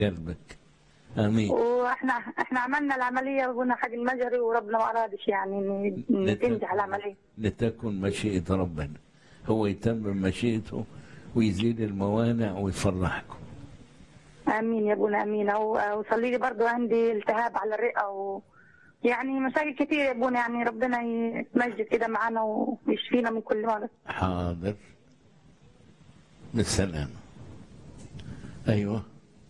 قلبك امين واحنا احنا عملنا العمليه وقلنا حق المجري وربنا ما ارادش يعني ان إن لتكن- تنجح العمليه لتكن مشيئة ربنا هو يتمم مشيئته ويزيل الموانع ويفرحكم امين يا ابونا امين او او صلي لي برضه عندي التهاب على الرئه و يعني مشاكل كتير يا ابونا يعني ربنا يتمجد كده معانا ويشفينا من كل مرض حاضر بالسلامة أيوة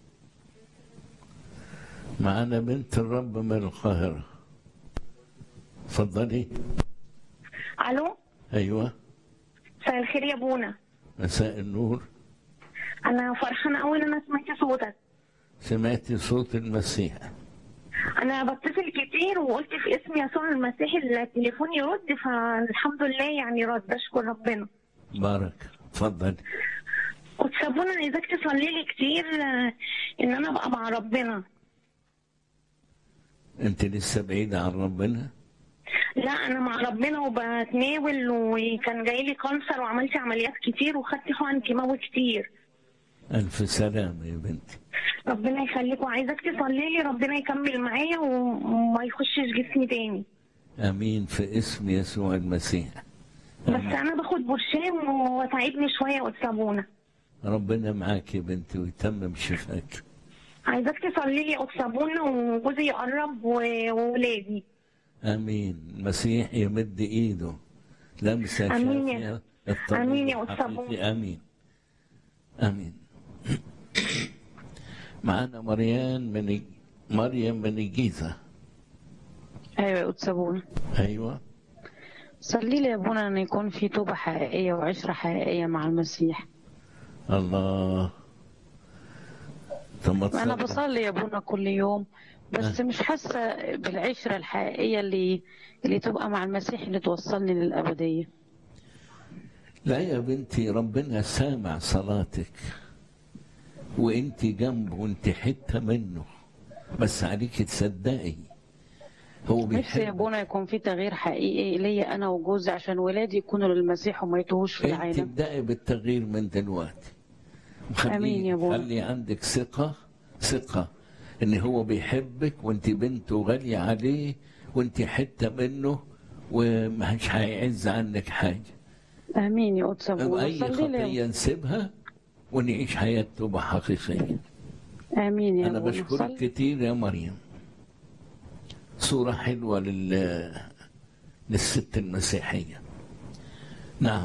معنا بنت الرب من القاهرة اتفضلي الو أيوة مساء الخير يا ابونا مساء النور انا فرحانه قوي ان انا سمعت صوتك سمعتي صوت المسيح انا بتصل كتير وقلت في اسم يسوع المسيح التليفون يرد فالحمد لله يعني رد اشكر ربنا بارك اتفضلي وتسابونا انا عايزاك تصلي لي كتير آه، ان انا ابقى مع ربنا انت لسه بعيدة عن ربنا لا انا مع ربنا وبتناول وكان جاي لي كانسر وعملت عمليات كتير وخدت حقن كيماوي كتير ألف سلامة يا بنتي ربنا يخليك وعايزاك تصلي لي ربنا يكمل معايا وما يخشش جسمي تاني أمين في اسم يسوع المسيح بس آمين. انا باخد برشام وتعبني شويه وتسابونا ربنا معاك يا بنتي ويتمم شفاك عايزاك تصلي لي وتسابونا وجوزي يقرب و- وولادي امين المسيح يمد ايده لمسه آمين يا- شافيه الطبيب آمين يا الحقيقي. أستاذ. امين امين معانا مريان من مريم من الجيزه ايوه يا قدس ابونا ايوه صلي لي يا ابونا ان يكون في توبه حقيقيه وعشره حقيقيه مع المسيح الله ثم انا تصلي. بصلي يا ابونا كل يوم بس آه. مش حاسه بالعشره الحقيقيه اللي اللي تبقى مع المسيح اللي توصلني للابديه لا يا بنتي ربنا سامع صلاتك وانت جنبه وانت حته منه بس عليك تصدقي هو نفسي يا بيحب ابونا يكون في تغيير حقيقي ليا انا وجوزي عشان ولادي يكونوا للمسيح وما يتوهوش في انت العالم ابدأي بالتغيير من دلوقتي وخلي- آمين يا بابا. خلي عندك ثقة ثقة ان هو بيحبك وانت بنته غالية عليه وانت حتة منه ومش هيعز عنك حاجة امين يا قدس ابونا اي صلي لي خطية نسيبها ونعيش حياة توبة حقيقية امين يا انا ابونا بشكرك صلي. كتير يا مريم صورة حلوة لل للست المسيحية نعم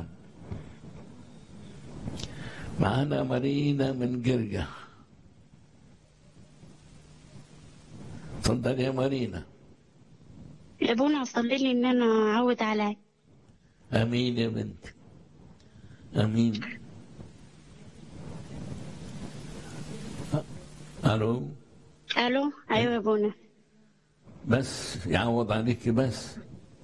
معانا مارينا من جرجة تفضل يا مارينا يا ابونا صلي لي ان انا اعود عليك امين يا بنتي امين أ- الو الو ايوه يا ابونا بس يعوض عليك بس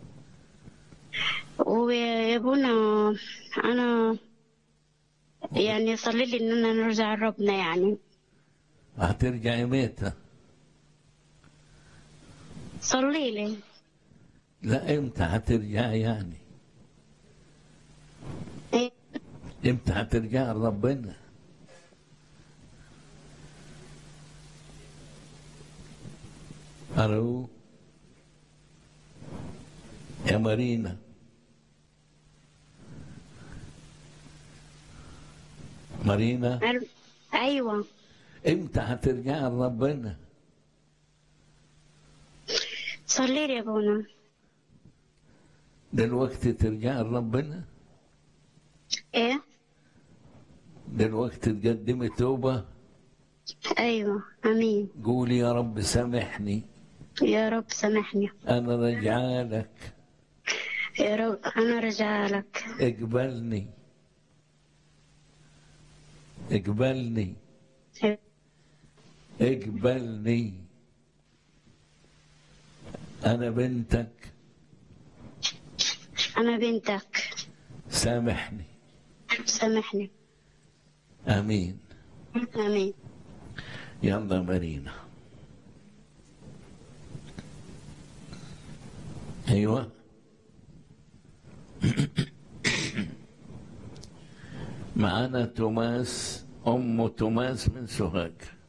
ويا ابونا انا يعني صلي لي ان انا نرجع لربنا يعني هترجعي ميتة صلي لي لا امتى هترجعي يعني إيه؟ امتى هترجعي لربنا الو يا مارينا مارينا أل- ايوه امتى هترجعي لربنا صلي لي يا ابونا دلوقتي ترجعي لربنا ايه دلوقتي تقدمي توبة ايوه امين قولي يا رب سامحني يا رب سامحني أنا رجعالك يا رب انا رجع لك اقبلني اقبلني اقبلني أنا بنتك انا بنتك سامحني سامحني آمين امين يلا مارينا أيوة معانا توماس أم توماس من سوهاج